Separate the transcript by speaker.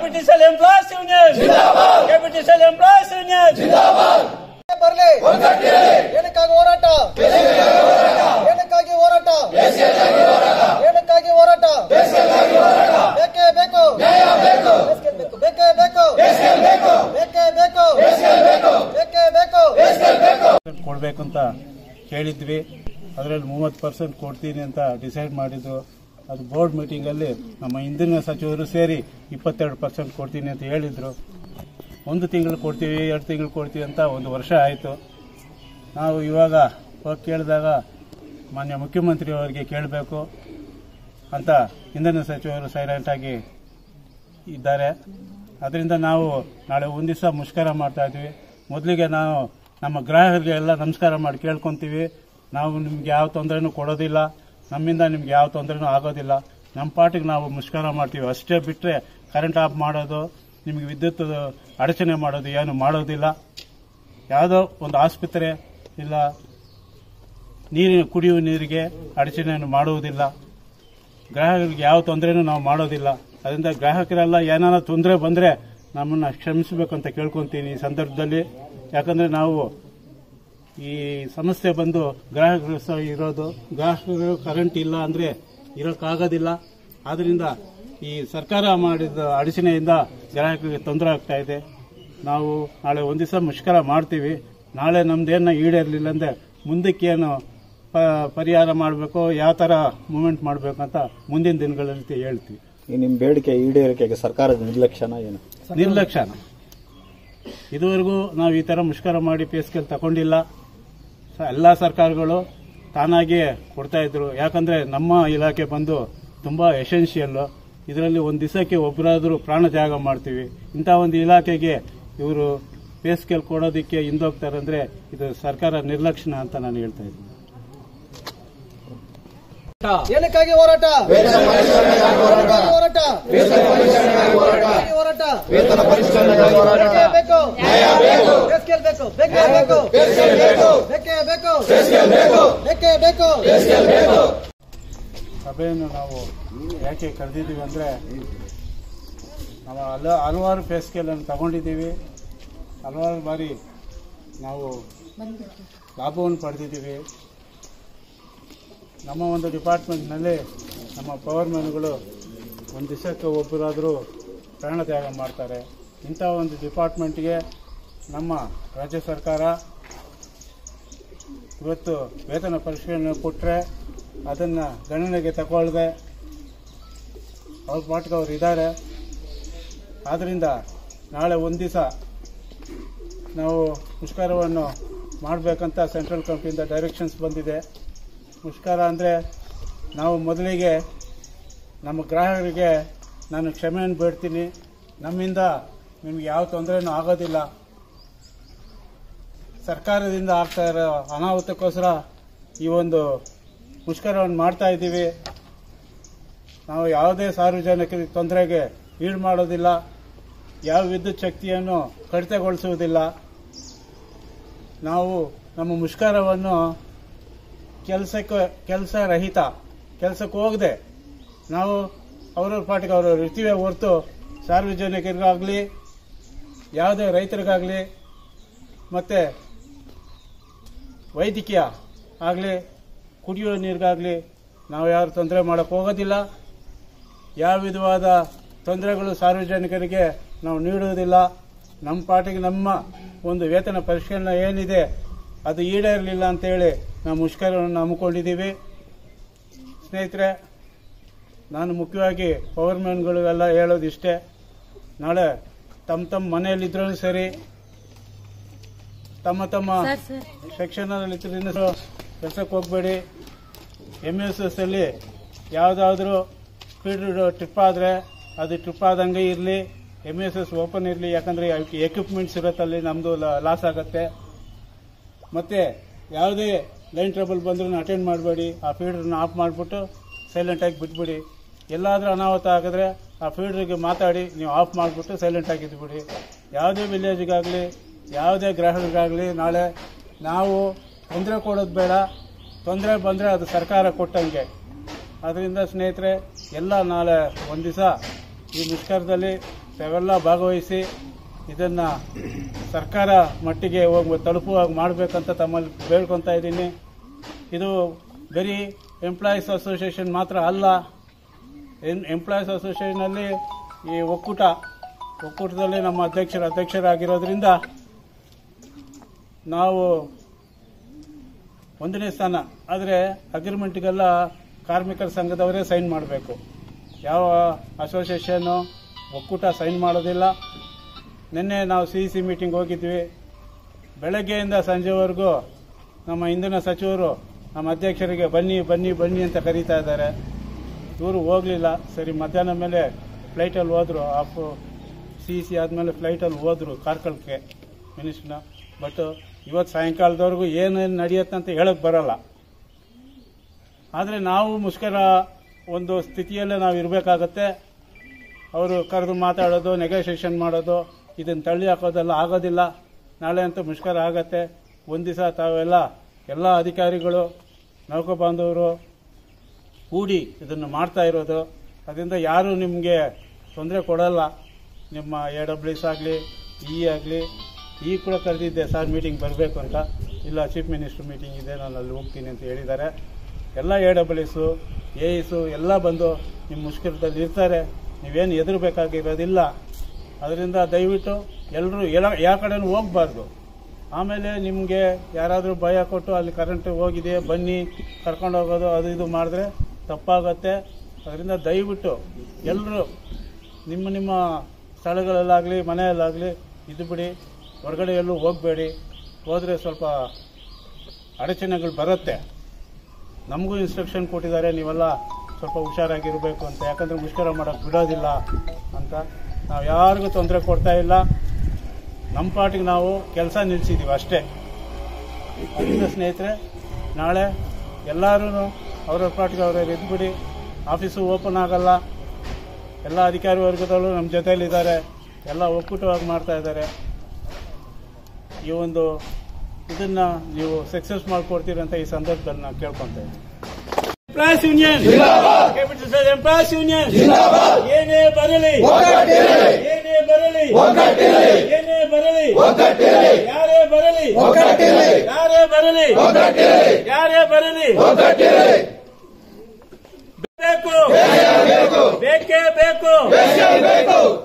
Speaker 1: KPTCL employees union KPTCL employees union
Speaker 2: ಬರಲಿ ಏನಕ್ಕಾಗಿ ಹೋರಾಟ ಏನಕ್ಕಾಗಿ ಹೋರಾಟ ಏನಕ್ಕಾಗಿ ಹೋರಾಟ ಬೇಕೇ ಬೇಕು ಬೇಕೇ ಬೇಕು ಬೇಕೇ ಬೇಕು ಬೇಕೇ ಬೇಕು ಬೇಕೇ ಬೇಕು
Speaker 3: ಕೊಡಬೇಕು ಅಂತ ಕೇಳಿದ್ವಿ ಅದರಲ್ಲಿ ಮೂವತ್ತು ಪರ್ಸೆಂಟ್ ಕೊಡ್ತೀನಿ ಅಂತ ಡಿಸೈಡ್ ಮಾಡಿದ್ದು ಅದು ಬೋರ್ಡ್ ಮೀಟಿಂಗಲ್ಲಿ ನಮ್ಮ ಹಿಂದಿನ ಸಚಿವರು ಸೇರಿ ಇಪ್ಪತ್ತೆರಡು ಪರ್ಸೆಂಟ್ ಕೊಡ್ತೀನಿ ಅಂತ ಹೇಳಿದರು ಒಂದು ತಿಂಗಳು ಕೊಡ್ತೀವಿ ಎರಡು ತಿಂಗಳು ಕೊಡ್ತೀವಿ ಅಂತ ಒಂದು ವರ್ಷ ಆಯಿತು ನಾವು ಇವಾಗ ಹೋಗಿ ಕೇಳಿದಾಗ ಮಾನ್ಯ ಮುಖ್ಯಮಂತ್ರಿ ಅವರಿಗೆ ಕೇಳಬೇಕು ಅಂತ ಇಂಧನ ಸಚಿವರು ಸೈಲೆಂಟಾಗಿ ಇದ್ದಾರೆ ಅದರಿಂದ ನಾವು ನಾಳೆ ಒಂದು ದಿವಸ ಮುಷ್ಕರ ಮಾಡ್ತಾ ಇದ್ವಿ ಮೊದಲಿಗೆ ನಾವು ನಮ್ಮ ಗ್ರಾಹಕರಿಗೆ ಎಲ್ಲ ನಮಸ್ಕಾರ ಮಾಡಿ ಕೇಳ್ಕೊತೀವಿ ನಾವು ನಿಮ್ಗೆ ಯಾವ ತೊಂದರೆನೂ ಕೊಡೋದಿಲ್ಲ ನಮ್ಮಿಂದ ನಿಮ್ಗೆ ಯಾವ ತೊಂದರೆನೂ ಆಗೋದಿಲ್ಲ ನಮ್ಮ ಪಾಟಿಗೆ ನಾವು ಮುಷ್ಕರ ಮಾಡ್ತೀವಿ ಅಷ್ಟೇ ಬಿಟ್ಟರೆ ಕರೆಂಟ್ ಆಫ್ ಮಾಡೋದು ನಿಮಗೆ ವಿದ್ಯುತ್ ಅಡಚಣೆ ಮಾಡೋದು ಏನು ಮಾಡೋದಿಲ್ಲ ಯಾವುದೋ ಒಂದು ಆಸ್ಪತ್ರೆ ಇಲ್ಲ ನೀರಿನ ಕುಡಿಯುವ ನೀರಿಗೆ ಅಡಚಣೆಯನ್ನು ಮಾಡುವುದಿಲ್ಲ ಗ್ರಾಹಕರಿಗೆ ಯಾವ ತೊಂದರೆನೂ ನಾವು ಮಾಡೋದಿಲ್ಲ ಅದರಿಂದ ಗ್ರಾಹಕರೆಲ್ಲ ಏನಾರ ತೊಂದರೆ ಬಂದರೆ ನಮ್ಮನ್ನು ಕ್ಷಮಿಸಬೇಕು ಅಂತ ಕೇಳ್ಕೊತೀನಿ ಈ ಸಂದರ್ಭದಲ್ಲಿ ಯಾಕಂದರೆ ನಾವು ಈ ಸಮಸ್ಯೆ ಬಂದು ಗ್ರಾಹಕರು ಸಹ ಇರೋದು ಗ್ರಾಹಕರು ಕರೆಂಟ್ ಇಲ್ಲ ಅಂದರೆ ಇರೋಕ್ಕಾಗೋದಿಲ್ಲ ಆದ್ದರಿಂದ ಈ ಸರ್ಕಾರ ಮಾಡಿದ ಅಡಚಣೆಯಿಂದ ಗ್ರಾಹಕರಿಗೆ ತೊಂದರೆ ಆಗ್ತಾ ಇದೆ ನಾವು ನಾಳೆ ಒಂದು ದಿವಸ ಮುಷ್ಕರ ಮಾಡ್ತೀವಿ ನಾಳೆ ನಮ್ದೇನು ಈಡೇರಲಿಲ್ಲ ಅಂದರೆ ಮುಂದಕ್ಕೇನು ಪ ಪರಿಹಾರ ಮಾಡಬೇಕು ಯಾವ ಥರ ಮೂಮೆಂಟ್ ಮಾಡಬೇಕು ಅಂತ ಮುಂದಿನ ದಿನಗಳಲ್ಲಿ ಹೇಳ್ತೀವಿ
Speaker 4: ಈ ನಿಮ್ಮ ಬೇಡಿಕೆ ಈಡೇರಿಕೆಗೆ ಸರ್ಕಾರದ ನಿರ್ಲಕ್ಷ್ಯನ ಏನು
Speaker 3: ನಿರ್ಲಕ್ಷ್ಯನ ಇದುವರೆಗೂ ನಾವು ಈ ಥರ ಮುಷ್ಕರ ಮಾಡಿ ಪೇ ಸ್ಕೇಲ್ ತಗೊಂಡಿಲ್ಲ ಸ- ಎಲ್ಲ ಸರ್ಕಾರಗಳು ತಾನಾಗಿಯೇ ಕೊಡ್ತಾ ಇದ್ರು ಯಾಕಂದ್ರೆ ನಮ್ಮ ಇಲಾಖೆ ಬಂದು ತುಂಬಾ ಎಸೆನ್ಷಿಯಲ್ ಇದರಲ್ಲಿ ಒಂದು ದಿವಸಕ್ಕೆ ಒಬ್ಬರಾದರೂ ಪ್ರಾಣ ತ್ಯಾಗ ಮಾಡ್ತೀವಿ ಇಂಥ ಒಂದು ಇಲಾಖೆಗೆ ಇವರು ಪೇ ಸ್ಕೇಲ್ ಕೊಡೋದಕ್ಕೆ ಹಿಂದೋಗ್ತಾರೆ ಅಂದ್ರೆ ಇದು ಸರ್ಕಾರ ನಿರ್ಲಕ್ಷ್ಯ ಅಂತ ನಾನು ಹೇಳ್ತಾ ಇದ್ದೀನಿ
Speaker 2: ಏನಕ್ಕಾಗಿ ಹೋರಾಟ ಏನಕ್ಕಾಗಿ ಹೋರಾಟ ಏನಕ್ಕಾಗಿ ಹೋರಾಟ ಬೇಕೇ ಬೇಕು ಬೇಸ್ಕೇಲ್ ಬೇಕು ಬೇಕೇ ಬೇಕು ಬೇಕೇ ಬೇಕು ಬೇಕೇ ಬೇಕು
Speaker 3: ಸಭೆಯನ್ನು ನಾವು ಯಾಕೆ ಕರೆದಿದ್ದೀವಿ ಅಂದರೆ ನಾವು ಹಲ ಹಲವಾರು ಪೇ ಸ್ಕೇಲನ್ನು ತಗೊಂಡಿದ್ದೀವಿ ಹಲವಾರು ಬಾರಿ ನಾವು ಲಾಭವನ್ನು ಪಡೆದಿದ್ದೀವಿ ನಮ್ಮ ಒಂದು ಡಿಪಾರ್ಟ್ಮೆಂಟ್ನಲ್ಲಿ ನಮ್ಮ ಪವರ್ ಮ್ಯಾನ್ಗಳು ಒಂದು ದಿವಸಕ್ಕೆ ಒಬ್ಬರಾದರೂ ಪ್ರಾಣ ತ್ಯಾಗ ಮಾಡ್ತಾರೆ ಇಂಥ ಒಂದು ಡಿಪಾರ್ಟ್ಮೆಂಟ್ಗೆ ನಮ್ಮ ರಾಜ್ಯ ಸರ್ಕಾರ ಇವತ್ತು ವೇತನ ಪರಿಷ್ಕರಣೆ ಕೊಟ್ಟರೆ ಅದನ್ನು ಗಣನೆಗೆ ತಗೊಳ್ಳದೆ ಅವ್ರ ಪಾಟ್ಗೆ ಅವ್ರು ಇದ್ದಾರೆ ಆದ್ದರಿಂದ ನಾಳೆ ಒಂದು ದಿವಸ ನಾವು ಮುಷ್ಕರವನ್ನು ಮಾಡಬೇಕಂತ ಸೆಂಟ್ರಲ್ ಕಂಪ್ನಿಯಿಂದ ಡೈರೆಕ್ಷನ್ಸ್ ಬಂದಿದೆ ಮುಷ್ಕರ ಅಂದರೆ ನಾವು ಮೊದಲಿಗೆ ನಮ್ಮ ಗ್ರಾಹಕರಿಗೆ ನಾನು ಕ್ಷಮೆಯನ್ನು ಬೇಡ್ತೀನಿ ನಮ್ಮಿಂದ ನಿಮ್ಗೆ ಯಾವ ತೊಂದರೆನೂ ಆಗೋದಿಲ್ಲ ಸರ್ಕಾರದಿಂದ ಆಗ್ತಾ ಇರೋ ಅನಾಹುತಕ್ಕೋಸ್ಕರ ಈ ಒಂದು ಮುಷ್ಕರವನ್ನು ಮಾಡ್ತಾ ಇದ್ದೀವಿ ನಾವು ಯಾವುದೇ ಸಾರ್ವಜನಿಕರಿಗೆ ತೊಂದರೆಗೆ ಈಡು ಮಾಡೋದಿಲ್ಲ ಯಾವ ವಿದ್ಯುತ್ ಶಕ್ತಿಯನ್ನು ಕಡಿತಗೊಳಿಸುವುದಿಲ್ಲ ನಾವು ನಮ್ಮ ಮುಷ್ಕರವನ್ನು ಕೆಲಸಕ್ಕೆ ಕೆಲಸ ರಹಿತ ಕೆಲಸಕ್ಕೆ ಹೋಗದೆ ನಾವು ಅವ್ರವ್ರ ಪಾಟಿಗೆ ಅವರು ಇರ್ತೀವಿ ಹೊರತು ಸಾರ್ವಜನಿಕರಿಗಾಗಲಿ ಯಾವುದೇ ರೈತರಿಗಾಗಲಿ ಮತ್ತು ವೈದ್ಯಕೀಯ ಆಗಲಿ ಕುಡಿಯುವ ನೀರಿಗಾಗಲಿ ನಾವು ಯಾರು ತೊಂದರೆ ಮಾಡೋಕ್ಕೆ ಹೋಗೋದಿಲ್ಲ ಯಾವ ವಿಧವಾದ ತೊಂದರೆಗಳು ಸಾರ್ವಜನಿಕರಿಗೆ ನಾವು ನೀಡುವುದಿಲ್ಲ ನಮ್ಮ ಪಾಟಿಗೆ ನಮ್ಮ ಒಂದು ವೇತನ ಪರಿಷ್ಕರಣೆ ಏನಿದೆ ಅದು ಈಡೇರಲಿಲ್ಲ ಅಂತೇಳಿ ನಾವು ಮುಷ್ಕರವನ್ನು ಹಮ್ಮಿಕೊಂಡಿದ್ದೀವಿ ಸ್ನೇಹಿತರೆ ನಾನು ಮುಖ್ಯವಾಗಿ ಪವರ್ ಮ್ಯಾನ್ಗಳಿಗೆಲ್ಲ ಹೇಳೋದು ಇಷ್ಟೇ ನಾಳೆ ತಮ್ಮ ತಮ್ಮ ಮನೆಯಲ್ಲಿದ್ರೂ ಸರಿ ತಮ್ಮ ತಮ್ಮ ಸೆಕ್ಷನಲ್ಲಿ ಕೆಲಸಕ್ಕೆ ಹೋಗಬೇಡಿ ಎಮ್ ಎಸ್ ಎಸ್ ಅಲ್ಲಿ ಯಾವುದಾದ್ರೂ ಸ್ಪೀಡ್ ಟ್ರಿಪ್ ಆದರೆ ಅದು ಟ್ರಿಪ್ ಆದಂಗೆ ಇರಲಿ ಎಮ್ ಎಸ್ ಎಸ್ ಓಪನ್ ಇರಲಿ ಯಾಕಂದರೆ ಎಕ್ವಿಪ್ಮೆಂಟ್ಸ್ ಇರುತ್ತಲ್ಲಿ ನಮ್ಮದು ಲಾಸ್ ಆಗುತ್ತೆ ಮತ್ತು ಯಾವುದೇ ಲೈನ್ ಟ್ರಬಲ್ ಬಂದ್ರೂ ಅಟೆಂಡ್ ಮಾಡಬೇಡಿ ಆ ಫೀಡ್ರನ್ನ ಆಫ್ ಮಾಡಿಬಿಟ್ಟು ಸೈಲೆಂಟಾಗಿ ಬಿಟ್ಬಿಡಿ ಎಲ್ಲಾದರೂ ಅನಾಹುತ ಆಗಿದ್ರೆ ಆ ಫೀಡ್ರಿಗೆ ಮಾತಾಡಿ ನೀವು ಆಫ್ ಮಾಡಿಬಿಟ್ಟು ಸೈಲೆಂಟಾಗಿ ಇದ್ಬಿಡಿ ಯಾವುದೇ ವಿಲೇಜ್ಗಾಗಲಿ ಯಾವುದೇ ಗ್ರಾಹಕರಿಗಾಗಲಿ ನಾಳೆ ನಾವು ತೊಂದರೆ ಕೊಡೋದು ಬೇಡ ತೊಂದರೆ ಬಂದರೆ ಅದು ಸರ್ಕಾರ ಕೊಟ್ಟಂಗೆ ಅದರಿಂದ ಸ್ನೇಹಿತರೆ ಎಲ್ಲ ನಾಳೆ ಒಂದು ದಿವಸ ಈ ಮುಷ್ಕರದಲ್ಲಿ ತಾವೆಲ್ಲ ಭಾಗವಹಿಸಿ ಇದನ್ನ ಸರ್ಕಾರ ಮಟ್ಟಿಗೆ ಹೋಗಿ ತಲುಪುವಾಗ ಮಾಡಬೇಕಂತ ತಮ್ಮಲ್ಲಿ ಬೇಡ್ಕೊತಾ ಇದ್ದೀನಿ ಇದು ಬರೀ ಎಂಪ್ಲಾಯೀಸ್ ಅಸೋಸಿಯೇಷನ್ ಮಾತ್ರ ಅಲ್ಲ ಎಂಪ್ಲಾಯೀಸ್ ಅಸೋಸಿಯೇಷನಲ್ಲಿ ಈ ಒಕ್ಕೂಟ ಒಕ್ಕೂಟದಲ್ಲಿ ನಮ್ಮ ಅಧ್ಯಕ್ಷರ ಅಧ್ಯಕ್ಷರಾಗಿರೋದ್ರಿಂದ ನಾವು ಒಂದನೇ ಸ್ಥಾನ ಆದರೆ ಅಗ್ರಿಮೆಂಟ್ಗೆಲ್ಲ ಕಾರ್ಮಿಕರ ಸಂಘದವರೇ ಸೈನ್ ಮಾಡಬೇಕು ಯಾವ ಅಸೋಸಿಯೇಷನ್ನು ಒಕ್ಕೂಟ ಸೈನ್ ಮಾಡೋದಿಲ್ಲ ನಿನ್ನೆ ನಾವು ಸಿ ಸಿ ಮೀಟಿಂಗ್ ಹೋಗಿದ್ವಿ ಬೆಳಗ್ಗೆಯಿಂದ ಸಂಜೆವರೆಗೂ ನಮ್ಮ ಇಂಧನ ಸಚಿವರು ನಮ್ಮ ಅಧ್ಯಕ್ಷರಿಗೆ ಬನ್ನಿ ಬನ್ನಿ ಬನ್ನಿ ಅಂತ ಕರೀತಾ ಇದ್ದಾರೆ ಇವರು ಹೋಗಲಿಲ್ಲ ಸರಿ ಮಧ್ಯಾಹ್ನ ಮೇಲೆ ಫ್ಲೈಟಲ್ಲಿ ಹೋದರು ಆಫ್ ಸಿ ಸಿ ಆದಮೇಲೆ ಫ್ಲೈಟಲ್ಲಿ ಹೋದರು ಕಾರ್ಕಳಕ್ಕೆ ಮಿನಿಸ್ಟ್ರನ್ನ ಬಟ್ ಇವತ್ತು ಸಾಯಂಕಾಲದವರೆಗೂ ಏನೇನು ನಡೆಯುತ್ತೆ ಅಂತ ಹೇಳಕ್ಕೆ ಬರಲ್ಲ ಆದರೆ ನಾವು ಮುಷ್ಕರ ಒಂದು ಸ್ಥಿತಿಯಲ್ಲೇ ನಾವು ಇರಬೇಕಾಗತ್ತೆ ಅವರು ಕರೆದು ಮಾತಾಡೋದು ನೆಗೋಷಿಯೇಷನ್ ಮಾಡೋದು ಇದನ್ನು ತಳ್ಳಿ ಹಾಕೋದೆಲ್ಲ ಆಗೋದಿಲ್ಲ ನಾಳೆ ಅಂತೂ ಮುಷ್ಕರ ಆಗತ್ತೆ ಒಂದು ದಿವಸ ತಾವೆಲ್ಲ ಎಲ್ಲ ಅಧಿಕಾರಿಗಳು ನೌಕಾ ಬಾಂಧವರು ಕೂಡಿ ಇದನ್ನು ಮಾಡ್ತಾ ಇರೋದು ಅದರಿಂದ ಯಾರು ನಿಮಗೆ ತೊಂದರೆ ಕೊಡಲ್ಲ ನಿಮ್ಮ ಎ ಡಬ್ಲ್ಯೂಸ್ ಆಗಲಿ ಇ ಆಗಲಿ ಈ ಕೂಡ ಕರೆದಿದ್ದೆ ಸರ್ ಮೀಟಿಂಗ್ ಬರಬೇಕು ಅಂತ ಇಲ್ಲ ಚೀಫ್ ಮಿನಿಸ್ಟರ್ ಮೀಟಿಂಗ್ ಇದೆ ನಾನು ಅಲ್ಲಿ ಹೋಗ್ತೀನಿ ಅಂತ ಹೇಳಿದ್ದಾರೆ ಎಲ್ಲ ಎ ಡಬ್ಲ್ಯೂಸು ಎ ಇಸು ಎಲ್ಲ ಬಂದು ನಿಮ್ಮ ಮುಷ್ಕರದಲ್ಲಿ ಇರ್ತಾರೆ ನೀವೇನು ಹೆದರ್ಬೇಕಾಗಿರೋದಿಲ್ಲ ಅದರಿಂದ ದಯವಿಟ್ಟು ಎಲ್ಲರೂ ಎಲ್ಲ ಯಾವ ಕಡೆನೂ ಹೋಗಬಾರ್ದು ಆಮೇಲೆ ನಿಮಗೆ ಯಾರಾದರೂ ಭಯ ಕೊಟ್ಟು ಅಲ್ಲಿ ಕರೆಂಟ್ ಹೋಗಿದೆ ಬನ್ನಿ ಕರ್ಕೊಂಡು ಹೋಗೋದು ಅದು ಇದು ಮಾಡಿದ್ರೆ ತಪ್ಪಾಗತ್ತೆ ಅದರಿಂದ ದಯವಿಟ್ಟು ಎಲ್ಲರೂ ನಿಮ್ಮ ನಿಮ್ಮ ಸ್ಥಳಗಳಲ್ಲಾಗಲಿ ಮನೆಯಲ್ಲಾಗಲಿ ಇದು ಬಿಡಿ ಹೊರಗಡೆ ಎಲ್ಲೂ ಹೋಗಬೇಡಿ ಹೋದರೆ ಸ್ವಲ್ಪ ಅಡಚಣೆಗಳು ಬರುತ್ತೆ ನಮಗೂ ಇನ್ಸ್ಟ್ರಕ್ಷನ್ ಕೊಟ್ಟಿದ್ದಾರೆ ನೀವೆಲ್ಲ ಸ್ವಲ್ಪ ಹುಷಾರಾಗಿರಬೇಕು ಅಂತ ಯಾಕಂದರೆ ಮುಷ್ಕರ ಮಾಡೋಕ್ಕೆ ಬಿಡೋದಿಲ್ಲ ಅಂತ ನಾವು ಯಾರಿಗೂ ತೊಂದರೆ ಕೊಡ್ತಾ ಇಲ್ಲ ನಮ್ಮ ಪಾಟಿಗೆ ನಾವು ಕೆಲಸ ನಿಲ್ಲಿಸಿದ್ದೀವಿ ಅಷ್ಟೇ ಅದರಿಂದ ಸ್ನೇಹಿತರೆ ನಾಳೆ ಎಲ್ಲರೂ ಅವ್ರವ್ರ ಪಾಟಿಗೆ ಅವ್ರವ್ರು ಎದ್ಬಿಡಿ ಆಫೀಸು ಓಪನ್ ಆಗಲ್ಲ ಎಲ್ಲ ಅಧಿಕಾರಿ ವರ್ಗದಲ್ಲೂ ನಮ್ಮ ಜೊತೆಯಲ್ಲಿದ್ದಾರೆ ಎಲ್ಲ ಒಕ್ಕೂಟವಾಗಿ ಮಾಡ್ತಾ ಇದ್ದಾರೆ ಈ ಒಂದು ಇದನ್ನ ನೀವು ಸಕ್ಸಸ್ ಮಾಡ್ಕೊಡ್ತೀರಿ ಅಂತ ಈ ಸಂದರ್ಭದಲ್ಲಿ ನಾನು ಕೇಳ್ಕೊಂತ ಇದ್ದೀನಿ employees union capital employees union ಏನೇ ಬರಲಿ ಏನೇ ಬರಲಿ ಏನೇ ಬರಲಿ ಯಾರೇ ಬರಲಿ ಯಾರೇ ಬರಲಿ ಯಾರೇ ಬರಲಿ ಬೇಕು ಬೇಕೇ ಬೇಕು